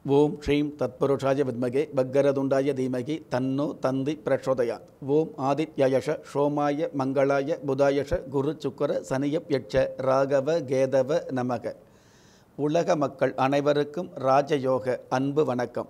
ஓம் ஸ்ரீம் தத்புருஷாய வித்மகே பக்கரதுண்டாய தீமகி தன்னோ தந்தி பிரச்சோதயாத் ஓம் ஆதித்யயஷ சோமாய மங்களாய புதாயஷ குரு சுக்கர சனியப் யட்ச ராகவ கேதவ நமக உலக மக்கள் அனைவருக்கும் ராஜயோக அன்பு வணக்கம்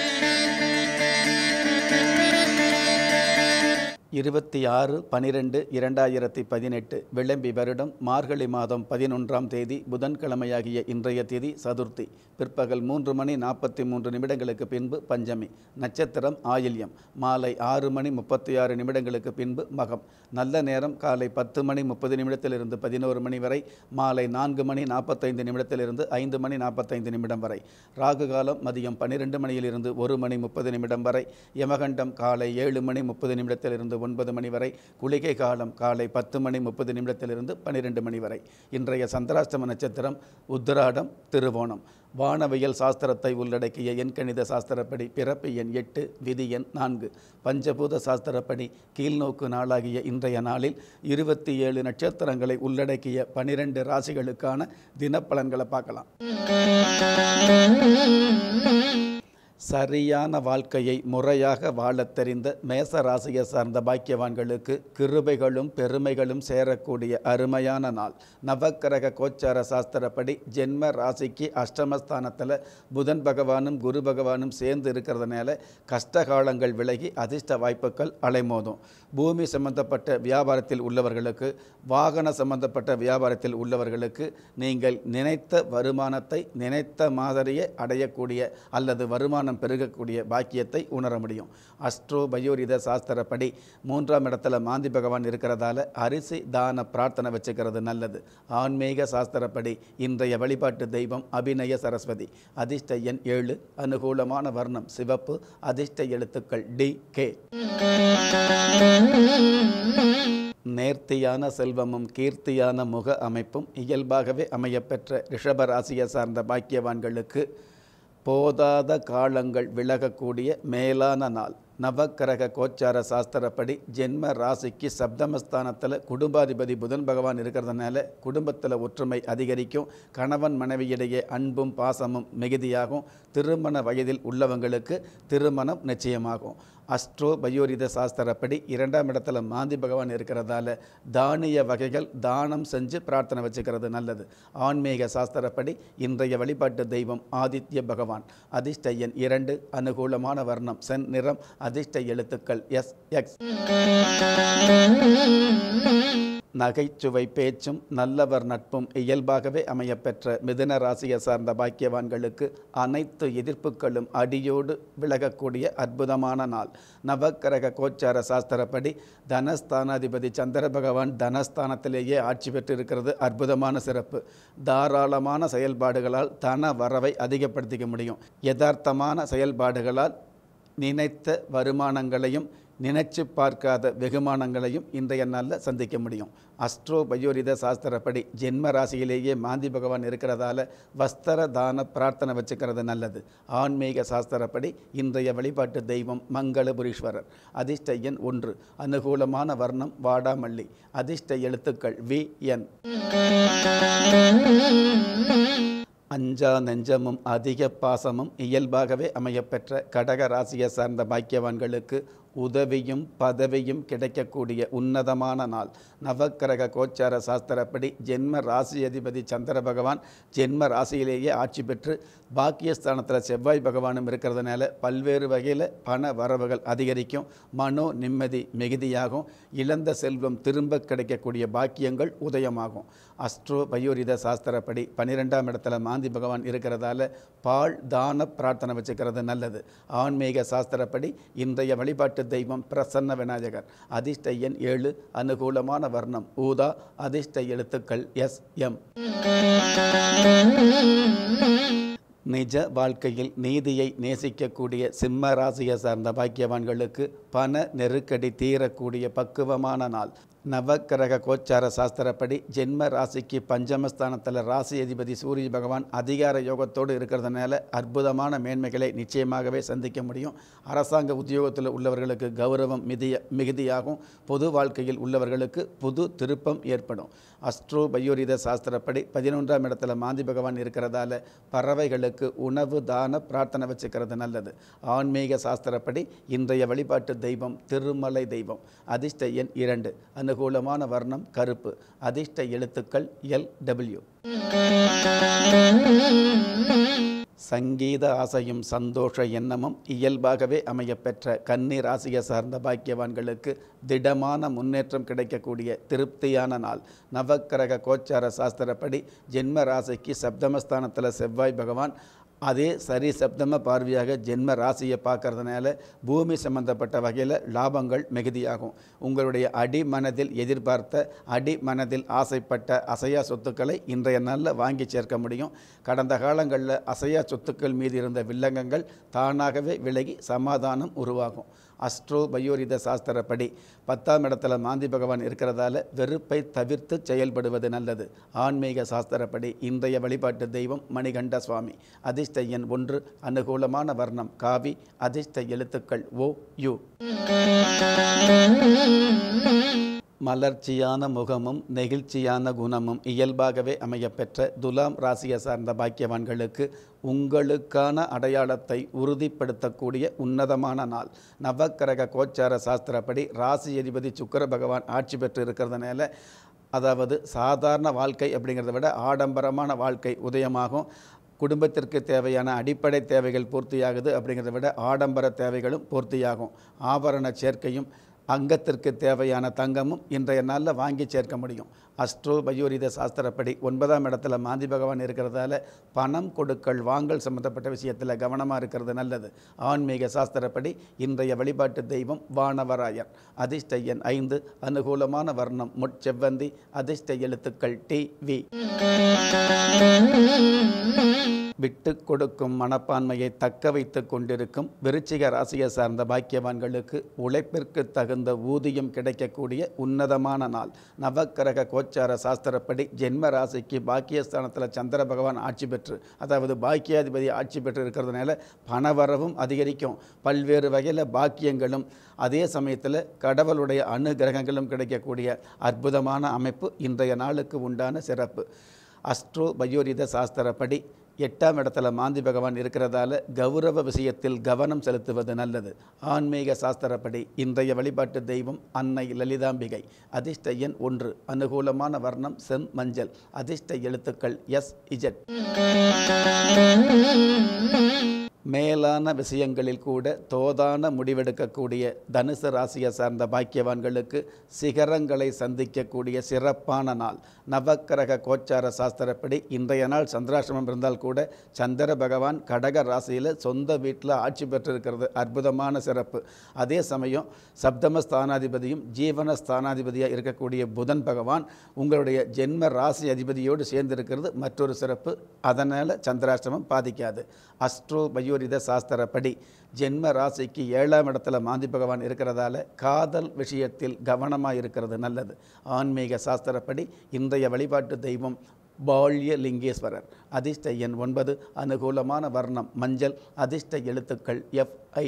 இருபத்தி ஆறு பனிரெண்டு இரண்டாயிரத்தி பதினெட்டு விளம்பி வருடம் மார்கழி மாதம் பதினொன்றாம் தேதி புதன்கிழமையாகிய இன்றைய தேதி சதுர்த்தி பிற்பகல் மூன்று மணி நாற்பத்தி மூன்று நிமிடங்களுக்கு பின்பு பஞ்சமி நட்சத்திரம் ஆயில்யம் மாலை ஆறு மணி முப்பத்தி ஆறு நிமிடங்களுக்கு பின்பு மகம் நல்ல நேரம் காலை பத்து மணி முப்பது நிமிடத்திலிருந்து பதினோரு மணி வரை மாலை நான்கு மணி நாற்பத்தைந்து நிமிடத்திலிருந்து ஐந்து மணி நாற்பத்தைந்து நிமிடம் வரை ராகு காலம் மதியம் பன்னிரெண்டு மணியிலிருந்து ஒரு மணி முப்பது நிமிடம் வரை யமகண்டம் காலை ஏழு மணி முப்பது நிமிடத்திலிருந்து ஒன்பது மணி வரை குளிகை காலம் காலை பத்து மணி முப்பது நிமிடத்திலிருந்து பன்னிரெண்டு மணி வரை இன்றைய சந்திராஷ்டம நட்சத்திரம் உத்திராடம் திருவோணம் வானவியல் சாஸ்திரத்தை உள்ளடக்கிய எண்கணித சாஸ்திரப்படி பிறப்பு எண் எட்டு விதி எண் நான்கு பஞ்சபூத சாஸ்திரப்படி கீழ்நோக்கு நாளாகிய இன்றைய நாளில் இருபத்தி ஏழு நட்சத்திரங்களை உள்ளடக்கிய பனிரெண்டு ராசிகளுக்கான தினப்பலன்களை பார்க்கலாம் சரியான வாழ்க்கையை முறையாக வாழத் தெரிந்த மேச ராசியை சார்ந்த பாக்கியவான்களுக்கு கிருபைகளும் பெருமைகளும் சேரக்கூடிய அருமையான நாள் நவக்கிரக கோச்சார சாஸ்திரப்படி ஜென்ம ராசிக்கு அஷ்டமஸ்தானத்தில் புதன் பகவானும் குரு பகவானும் சேர்ந்து இருக்கிறதுனால கஷ்டகாலங்கள் விலகி அதிர்ஷ்ட வாய்ப்புகள் அலைமோதும் பூமி சம்பந்தப்பட்ட வியாபாரத்தில் உள்ளவர்களுக்கு வாகன சம்பந்தப்பட்ட வியாபாரத்தில் உள்ளவர்களுக்கு நீங்கள் நினைத்த வருமானத்தை நினைத்த மாதிரியே அடையக்கூடிய அல்லது வருமானம் பெருகக்கூடிய பாக்கியத்தை உணர முடியும் அஸ்ட்ரோ பயோரித சாஸ்திரப்படி மூன்றாம் இடத்துல மாந்தி பகவான் இருக்கிறதால அரிசி தான பிரார்த்தனை வச்சுக்கிறது நல்லது ஆன்மீக சாஸ்திரப்படி இன்றைய வழிபாட்டு தெய்வம் அபிநய சரஸ்வதி அதிர்ஷ்ட எண் ஏழு அனுகூலமான வர்ணம் சிவப்பு அதிர்ஷ்ட எழுத்துக்கள் டி கே நேர்த்தியான செல்வமும் கீர்த்தியான முக அமைப்பும் இயல்பாகவே அமையப்பெற்ற ரிஷபராசியை சார்ந்த பாக்கியவான்களுக்கு போதாத காலங்கள் விலகக்கூடிய மேலான நாள் நவக்கிரக கோச்சார சாஸ்திரப்படி ஜென்ம ராசிக்கு சப்தமஸ்தானத்தில் குடும்பாதிபதி புதன் பகவான் இருக்கிறதுனால குடும்பத்தில் ஒற்றுமை அதிகரிக்கும் கணவன் மனைவியிடையே அன்பும் பாசமும் மிகுதியாகும் திருமண வயதில் உள்ளவங்களுக்கு திருமணம் நிச்சயமாகும் அஸ்ட்ரோ பயோரித சாஸ்திரப்படி இரண்டாம் இடத்துல மாந்தி பகவான் இருக்கிறதால தானிய வகைகள் தானம் செஞ்சு பிரார்த்தனை வச்சுக்கிறது நல்லது ஆன்மீக சாஸ்திரப்படி இன்றைய வழிபாட்டு தெய்வம் ஆதித்ய பகவான் அதிர்ஷ்ட எண் இரண்டு அனுகூலமான வர்ணம் சென் நிறம் அதிர்ஷ்ட எழுத்துக்கள் எஸ் எக்ஸ் நகைச்சுவை பேச்சும் நல்லவர் நட்பும் இயல்பாகவே அமையப்பெற்ற மிதுன ராசியை சார்ந்த பாக்கியவான்களுக்கு அனைத்து எதிர்ப்புகளும் அடியோடு விலகக்கூடிய அற்புதமான நாள் நவக்கிரக கோச்சார சாஸ்திரப்படி தனஸ்தானாதிபதி சந்திர பகவான் தனஸ்தானத்திலேயே ஆட்சி பெற்று இருக்கிறது அற்புதமான சிறப்பு தாராளமான செயல்பாடுகளால் தன வரவை அதிகப்படுத்திக்க முடியும் யதார்த்தமான செயல்பாடுகளால் நினைத்த வருமானங்களையும் நினைச்சு பார்க்காத வெகுமானங்களையும் இன்றைய நாளில் சந்திக்க முடியும் அஸ்ட்ரோ பயோரித சாஸ்திரப்படி ஜென்ம ராசியிலேயே மாந்தி பகவான் இருக்கிறதால வஸ்திர தான பிரார்த்தனை வச்சுக்கிறது நல்லது ஆன்மீக சாஸ்திரப்படி இன்றைய வழிபாட்டு தெய்வம் மங்களபுரீஸ்வரர் அதிர்ஷ்ட எண் ஒன்று அனுகூலமான வர்ணம் வாடாமல்லி அதிர்ஷ்ட எழுத்துக்கள் வி என் அஞ்சா நெஞ்சமும் அதிக பாசமும் இயல்பாகவே அமையப்பெற்ற கடக ராசியை சார்ந்த பாக்கியவான்களுக்கு உதவியும் பதவியும் கிடைக்கக்கூடிய உன்னதமான நாள் நவக்கிரக கோச்சார சாஸ்திரப்படி ஜென்ம ராசி அதிபதி சந்திர பகவான் ஜென்ம ராசியிலேயே ஆட்சி பெற்று பாக்கியஸ்தானத்தில் செவ்வாய் பகவானும் இருக்கிறதுனால பல்வேறு வகையில் பண வரவுகள் அதிகரிக்கும் மனோ நிம்மதி மிகுதியாகும் இழந்த செல்வம் திரும்ப கிடைக்கக்கூடிய பாக்கியங்கள் உதயமாகும் அஸ்ட்ரோ பயோரித சாஸ்திரப்படி பன்னிரெண்டாம் இடத்துல மாந்தி பகவான் இருக்கிறதால பால் தான பிரார்த்தனை வச்சுக்கிறது நல்லது ஆன்மீக சாஸ்திரப்படி இன்றைய வழிபாட்டு தெய்வம் பிரசன்ன விநாயகர் அதிர்ஷ்ட எண் ஏழு அனுகூலமான வர்ணம் ஊதா அதிர்ஷ்ட எழுத்துக்கள் எஸ் எம் நிஜ வாழ்க்கையில் நீதியை நேசிக்கக்கூடிய சிம்ம ராசியை சார்ந்த பாக்கியவான்களுக்கு பண நெருக்கடி தீரக்கூடிய பக்குவமான நாள் நவக்கிரக கோச்சார சாஸ்திரப்படி ஜென்ம ராசிக்கு பஞ்சமஸ்தானத்தில் ராசி அதிபதி சூரிய பகவான் அதிகார யோகத்தோடு இருக்கிறதுனால அற்புதமான மேன்மைகளை நிச்சயமாகவே சந்திக்க முடியும் அரசாங்க உத்தியோகத்தில் உள்ளவர்களுக்கு கௌரவம் மிதிய மிகுதியாகும் பொது வாழ்க்கையில் உள்ளவர்களுக்கு புது திருப்பம் ஏற்படும் அஸ்ட்ரோ பயோரித சாஸ்திரப்படி பதினொன்றாம் இடத்துல மாந்தி பகவான் இருக்கிறதால பறவைகளுக்கு உள்ளவங்களுக்கு உணவு தான பிரார்த்தனை வச்சுக்கிறது நல்லது ஆன்மீக சாஸ்திரப்படி இன்றைய வழிபாட்டு தெய்வம் திருமலை தெய்வம் அதிர்ஷ்ட எண் இரண்டு அனுகூலமான வர்ணம் கருப்பு அதிர்ஷ்ட எழுத்துக்கள் எல் டபிள்யூ சங்கீத ஆசையும் சந்தோஷ எண்ணமும் இயல்பாகவே அமையப்பெற்ற கன்னி ராசியை சார்ந்த பாக்கியவான்களுக்கு திடமான முன்னேற்றம் கிடைக்கக்கூடிய திருப்தியான நாள் நவக்கிரக கோச்சார சாஸ்திரப்படி ஜென்ம ராசிக்கு சப்தமஸ்தானத்தில் செவ்வாய் பகவான் அதே சரி சப்தம பார்வையாக ஜென்ம ராசியை பார்க்கறதுனால பூமி சம்பந்தப்பட்ட வகையில் லாபங்கள் மிகுதியாகும் உங்களுடைய அடிமனதில் எதிர்பார்த்த அடிமனதில் ஆசைப்பட்ட அசையா சொத்துக்களை இன்றைய நாளில் வாங்கி சேர்க்க முடியும் கடந்த காலங்களில் அசையா சொத்துக்கள் மீது இருந்த வில்லங்கங்கள் தானாகவே விலகி சமாதானம் உருவாகும் அஸ்ட்ரோ பயோரித சாஸ்திரப்படி பத்தாம் இடத்துல மாந்தி பகவான் இருக்கிறதால வெறுப்பை தவிர்த்து செயல்படுவது நல்லது ஆன்மீக சாஸ்திரப்படி இன்றைய வழிபாட்டு தெய்வம் மணிகண்ட சுவாமி அதிர்ஷ்ட எண் ஒன்று அனுகூலமான வர்ணம் காவி அதிர்ஷ்ட எழுத்துக்கள் ஓ யு மலர்ச்சியான முகமும் நெகிழ்ச்சியான குணமும் இயல்பாகவே அமையப்பெற்ற துலாம் ராசியை சார்ந்த பாக்கியவான்களுக்கு உங்களுக்கான அடையாளத்தை உறுதிப்படுத்தக்கூடிய உன்னதமான நாள் நவக்கிரக கோச்சார சாஸ்திரப்படி ராசி அதிபதி சுக்கர பகவான் ஆட்சி பெற்று இருக்கிறதுனால அதாவது சாதாரண வாழ்க்கை அப்படிங்கிறத விட ஆடம்பரமான வாழ்க்கை உதயமாகும் குடும்பத்திற்கு தேவையான அடிப்படை தேவைகள் பூர்த்தியாகுது அப்படிங்கிறத விட ஆடம்பர தேவைகளும் பூர்த்தியாகும் ஆபரண சேர்க்கையும் அங்கத்திற்கு தேவையான தங்கமும் இன்றைய நாளில் வாங்கி சேர்க்க முடியும் அஸ்ட்ரோ பயோரித சாஸ்திரப்படி ஒன்பதாம் இடத்துல மாந்தி பகவான் இருக்கிறதால பணம் கொடுக்கல் வாங்கல் சம்பந்தப்பட்ட விஷயத்தில் கவனமாக இருக்கிறது நல்லது ஆன்மீக சாஸ்திரப்படி இன்றைய வழிபாட்டு தெய்வம் வானவராயர் அதிர்ஷ்ட எண் ஐந்து அனுகூலமான வர்ணம் முட்செவ்வந்தி அதிர்ஷ்ட எழுத்துக்கள் டி வி விட்டு கொடுக்கும் மனப்பான்மையை தக்க வைத்து கொண்டிருக்கும் விருச்சிக ராசியை சார்ந்த பாக்கியவான்களுக்கு உழைப்பிற்கு தகுந்த ஊதியம் கிடைக்கக்கூடிய உன்னதமான நாள் நவக்கிரக கோச்சார சாஸ்திரப்படி ஜென்ம ராசிக்கு பாக்கியஸ்தானத்தில் சந்திர பகவான் ஆட்சி பெற்று அதாவது பாக்கியாதிபதி ஆட்சி பெற்று இருக்கிறதுனால பணவரவும் அதிகரிக்கும் பல்வேறு வகையில் பாக்கியங்களும் அதே சமயத்தில் கடவுளுடைய அனுகிரகங்களும் கிடைக்கக்கூடிய அற்புதமான அமைப்பு இன்றைய நாளுக்கு உண்டான சிறப்பு அஸ்ட்ரோ பயோரித சாஸ்திரப்படி எட்டாம் இடத்துல மாந்தி பகவான் இருக்கிறதால கௌரவ விஷயத்தில் கவனம் செலுத்துவது நல்லது ஆன்மீக சாஸ்திரப்படி இன்றைய வழிபாட்டு தெய்வம் அன்னை லலிதாம்பிகை அதிர்ஷ்ட எண் ஒன்று அனுகூலமான வர்ணம் செம் மஞ்சள் அதிர்ஷ்ட எழுத்துக்கள் எஸ் இஜட் மேலான விஷயங்களில் கூட தோதான முடிவெடுக்கக்கூடிய தனுசு ராசியை சார்ந்த பாக்கியவான்களுக்கு சிகரங்களை சந்திக்கக்கூடிய சிறப்பான நாள் நவக்கிரக கோச்சார சாஸ்திரப்படி இன்றைய நாள் சந்திராசிரமம் இருந்தால் கூட சந்திர பகவான் கடக ராசியில் சொந்த வீட்டில் ஆட்சி பெற்றிருக்கிறது அற்புதமான சிறப்பு அதே சமயம் சப்தம ஸ்தானாதிபதியும் ஜீவன ஸ்தானாதிபதியாக இருக்கக்கூடிய புதன் பகவான் உங்களுடைய ஜென்ம ராசி அதிபதியோடு சேர்ந்திருக்கிறது மற்றொரு சிறப்பு அதனால் சந்திராஷ்டிரமம் பாதிக்காது அஸ்ட்ரோ பயோரித சாஸ்திரப்படி ஜென்ம ராசிக்கு ஏழாம் இடத்துல மாந்தி பகவான் இருக்கிறதால காதல் விஷயத்தில் கவனமாக இருக்கிறது நல்லது ஆன்மீக சாஸ்திரப்படி இன்றைய வழிபாட்டு தெய்வம் பால்ய லிங்கேஸ்வரர் அதிர்ஷ்ட எண் ஒன்பது அனுகூலமான வர்ணம் மஞ்சள் அதிர்ஷ்ட எழுத்துக்கள் எஃப் ஐ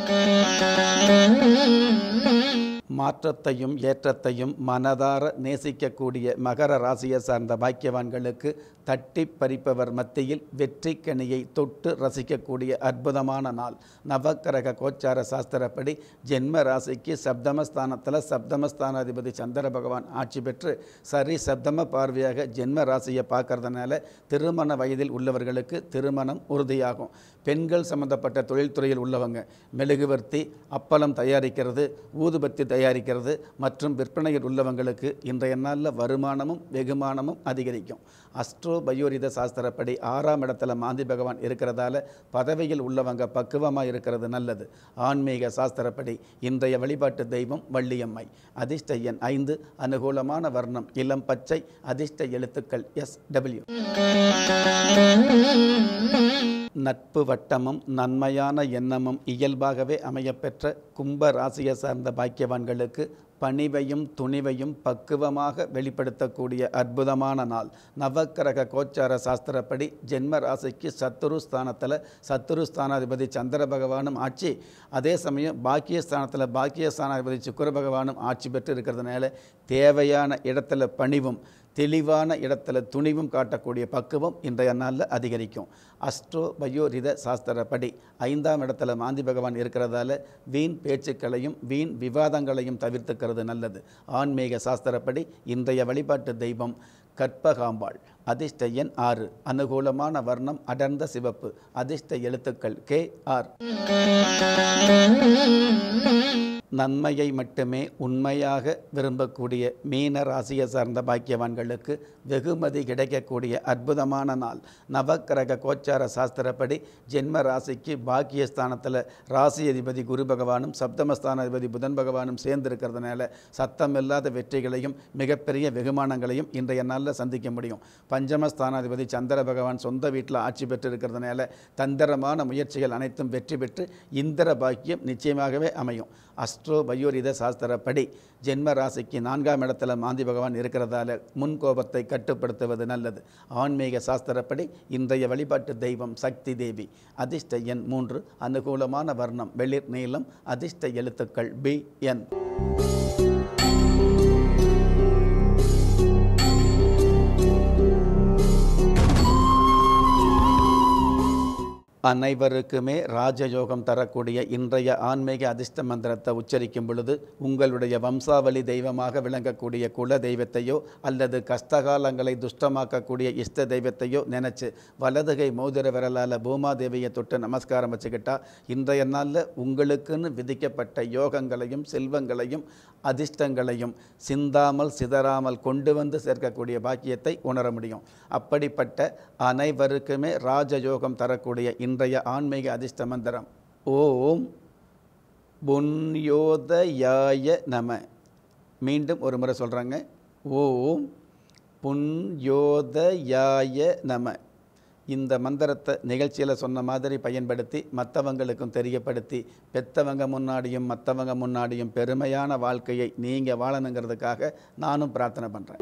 மாற்றத்தையும் ஏற்றத்தையும் மனதார நேசிக்கக்கூடிய மகர ராசியை சார்ந்த பாக்கியவான்களுக்கு தட்டி பறிப்பவர் மத்தியில் வெற்றி கனியை தொட்டு ரசிக்கக்கூடிய அற்புதமான நாள் நவக்கிரக கோச்சார சாஸ்திரப்படி ஜென்ம ராசிக்கு சப்தமஸ்தானத்தில் சப்தமஸ்தானாதிபதி சந்திர பகவான் ஆட்சி பெற்று சரி சப்தம பார்வையாக ஜென்ம ராசியை பார்க்கறதுனால திருமண வயதில் உள்ளவர்களுக்கு திருமணம் உறுதியாகும் பெண்கள் சம்பந்தப்பட்ட தொழில்துறையில் உள்ளவங்க மெழுகுவர்த்தி அப்பளம் தயாரிக்கிறது ஊதுபத்தி தயாரிக்கிறது மற்றும் விற்பனையில் உள்ளவங்களுக்கு இன்றைய நாளில் வருமானமும் வெகுமானமும் அதிகரிக்கும் அஸ்ட்ரோ பயோரித சாஸ்திரப்படி ஆறாம் இடத்துல மாந்தி பகவான் இருக்கிறதால பதவியில் உள்ளவங்க பக்குவமாக இருக்கிறது நல்லது ஆன்மீக சாஸ்திரப்படி இன்றைய வழிபாட்டு தெய்வம் வள்ளியம்மை அதிர்ஷ்ட எண் ஐந்து அனுகூலமான வர்ணம் இளம் பச்சை அதிர்ஷ்ட எழுத்துக்கள் எஸ் டபிள்யூ நட்பு வட்டமும் நன்மையான எண்ணமும் இயல்பாகவே அமையப்பெற்ற கும்ப ராசியை சார்ந்த பாக்கியவான்களுக்கு பணிவையும் துணிவையும் பக்குவமாக வெளிப்படுத்தக்கூடிய அற்புதமான நாள் நவக்கிரக கோச்சார சாஸ்திரப்படி ஜென்ம ராசிக்கு சத்துரு ஸ்தானத்தில் சத்துரு ஸ்தானாதிபதி சந்திர பகவானும் ஆட்சி அதே சமயம் பாக்கியஸ்தானத்தில் பாக்கியஸ்தானாதிபதி சுக்கிர பகவானும் ஆட்சி பெற்று இருக்கிறதுனால தேவையான இடத்துல பணிவும் தெளிவான இடத்துல துணிவும் காட்டக்கூடிய பக்குவம் இன்றைய நாளில் அதிகரிக்கும் அஸ்ட்ரோ பயோரித சாஸ்திரப்படி ஐந்தாம் இடத்துல மாந்தி பகவான் இருக்கிறதால வீண் பேச்சுக்களையும் வீண் விவாதங்களையும் தவிர்த்துக்கிறது நல்லது ஆன்மீக சாஸ்திரப்படி இன்றைய வழிபாட்டு தெய்வம் கற்பகாம்பாள் அதிர்ஷ்ட எண் ஆறு அனுகூலமான வர்ணம் அடர்ந்த சிவப்பு அதிர்ஷ்ட எழுத்துக்கள் கே ஆர் நன்மையை மட்டுமே உண்மையாக விரும்பக்கூடிய மீன ராசியை சார்ந்த பாக்கியவான்களுக்கு வெகுமதி கிடைக்கக்கூடிய அற்புதமான நாள் நவக்கிரக கோச்சார சாஸ்திரப்படி ஜென்ம ராசிக்கு பாக்கியஸ்தானத்தில் ராசி அதிபதி குரு பகவானும் சப்தமஸ்தானாதிபதி புதன் பகவானும் சேர்ந்திருக்கிறதுனால சத்தமில்லாத வெற்றிகளையும் மிகப்பெரிய வெகுமானங்களையும் இன்றைய நாளில் சந்திக்க முடியும் பஞ்சமஸ்தானாதிபதி சந்திர பகவான் சொந்த வீட்டில் ஆட்சி பெற்று இருக்கிறதுனால தந்திரமான முயற்சிகள் அனைத்தும் வெற்றி பெற்று இந்திர பாக்கியம் நிச்சயமாகவே அமையும் அஸ்ட்ரோ பயோரித சாஸ்திரப்படி ஜென்ம ராசிக்கு நான்காம் இடத்துல மாந்தி பகவான் இருக்கிறதால முன் கோபத்தை கட்டுப்படுத்துவது நல்லது ஆன்மீக சாஸ்திரப்படி இன்றைய வழிபாட்டு தெய்வம் சக்தி தேவி அதிர்ஷ்ட எண் மூன்று அனுகூலமான வர்ணம் வெளிர் நீளம் அதிர்ஷ்ட எழுத்துக்கள் பி என் அனைவருக்குமே ராஜயோகம் தரக்கூடிய இன்றைய ஆன்மீக அதிர்ஷ்ட மந்திரத்தை உச்சரிக்கும் பொழுது உங்களுடைய வம்சாவளி தெய்வமாக விளங்கக்கூடிய குல தெய்வத்தையோ அல்லது கஷ்டகாலங்களை துஷ்டமாக்கக்கூடிய இஷ்ட தெய்வத்தையோ நினச்சி வலதுகை மோதிர விரலால் பூமாதேவியை தொட்டு நமஸ்காரம் வச்சுக்கிட்டா இன்றைய நாளில் உங்களுக்குன்னு விதிக்கப்பட்ட யோகங்களையும் செல்வங்களையும் அதிர்ஷ்டங்களையும் சிந்தாமல் சிதறாமல் கொண்டு வந்து சேர்க்கக்கூடிய பாக்கியத்தை உணர முடியும் அப்படிப்பட்ட அனைவருக்குமே ராஜயோகம் தரக்கூடிய இன்றைய ஆன்மீக அதிர்ஷ்ட மந்திரம் ஓம் புண்யோதயாய நம மீண்டும் ஒரு முறை சொல்கிறாங்க ஓம் புண்யோதயாய நம இந்த மந்திரத்தை நிகழ்ச்சியில் சொன்ன மாதிரி பயன்படுத்தி மற்றவங்களுக்கும் தெரியப்படுத்தி பெத்தவங்க முன்னாடியும் மற்றவங்க முன்னாடியும் பெருமையான வாழ்க்கையை நீங்கள் வாழணுங்கிறதுக்காக நானும் பிரார்த்தனை பண்ணுறேன்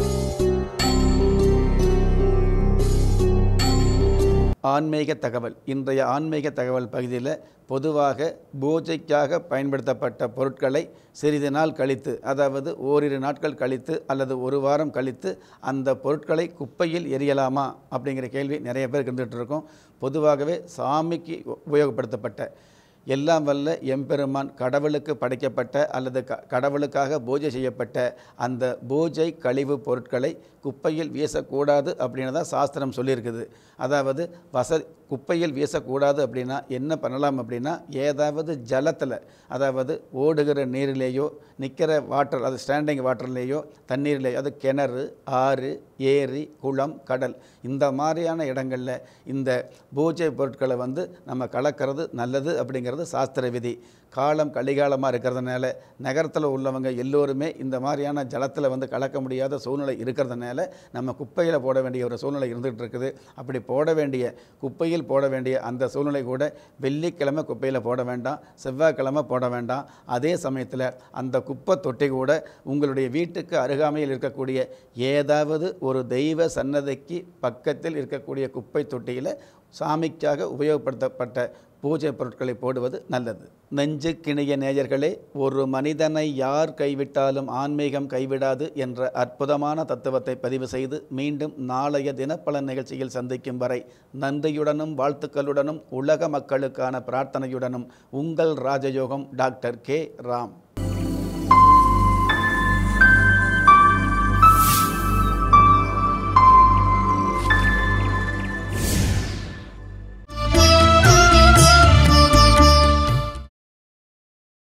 ஆன்மீக தகவல் இன்றைய ஆன்மீக தகவல் பகுதியில் பொதுவாக பூஜைக்காக பயன்படுத்தப்பட்ட பொருட்களை சிறிது நாள் கழித்து அதாவது ஓரிரு நாட்கள் கழித்து அல்லது ஒரு வாரம் கழித்து அந்த பொருட்களை குப்பையில் எரியலாமா அப்படிங்கிற கேள்வி நிறைய பேருக்கு இருந்துகிட்டு இருக்கும் பொதுவாகவே சாமிக்கு உபயோகப்படுத்தப்பட்ட எல்லாம் வல்ல எம்பெருமான் கடவுளுக்கு படைக்கப்பட்ட அல்லது க கடவுளுக்காக பூஜை செய்யப்பட்ட அந்த பூஜை கழிவு பொருட்களை குப்பையில் வீசக்கூடாது அப்படின்னு தான் சாஸ்திரம் சொல்லியிருக்குது அதாவது வச குப்பையில் வீசக்கூடாது அப்படின்னா என்ன பண்ணலாம் அப்படின்னா ஏதாவது ஜலத்தில் அதாவது ஓடுகிற நீரிலேயோ நிற்கிற வாட்டர் அது ஸ்டாண்டிங் வாட்டர்லேயோ தண்ணீர்லேயோ அது கிணறு ஆறு ஏரி குளம் கடல் இந்த மாதிரியான இடங்களில் இந்த பூஜை பொருட்களை வந்து நம்ம கலக்கிறது நல்லது அப்படிங்கிறது சாஸ்திர விதி காலம் கலிகாலமாக இருக்கிறதுனால நகரத்தில் உள்ளவங்க எல்லோருமே இந்த மாதிரியான ஜலத்தில் வந்து கலக்க முடியாத சூழ்நிலை இருக்கிறதுனால நம்ம குப்பையில் போட வேண்டிய ஒரு சூழ்நிலை இருந்துகிட்டு இருக்குது அப்படி போட வேண்டிய குப்பையில் போட வேண்டிய அந்த சூழ்நிலை கூட வெள்ளிக்கிழமை குப்பையில் போட வேண்டாம் செவ்வாய்க்கிழமை போட வேண்டாம் அதே சமயத்தில் அந்த குப்பை தொட்டி கூட உங்களுடைய வீட்டுக்கு அருகாமையில் இருக்கக்கூடிய ஏதாவது ஒரு தெய்வ சன்னதிக்கு பக்கத்தில் இருக்கக்கூடிய குப்பை தொட்டியில் சாமிக்காக உபயோகப்படுத்தப்பட்ட பூஜை பொருட்களை போடுவது நல்லது நெஞ்சு கிணிய நேயர்களே ஒரு மனிதனை யார் கைவிட்டாலும் ஆன்மீகம் கைவிடாது என்ற அற்புதமான தத்துவத்தை பதிவு செய்து மீண்டும் நாளைய தினப்பலன் நிகழ்ச்சியில் சந்திக்கும் வரை நன்றியுடனும் வாழ்த்துக்களுடனும் உலக மக்களுக்கான பிரார்த்தனையுடனும் உங்கள் ராஜயோகம் டாக்டர் கே ராம்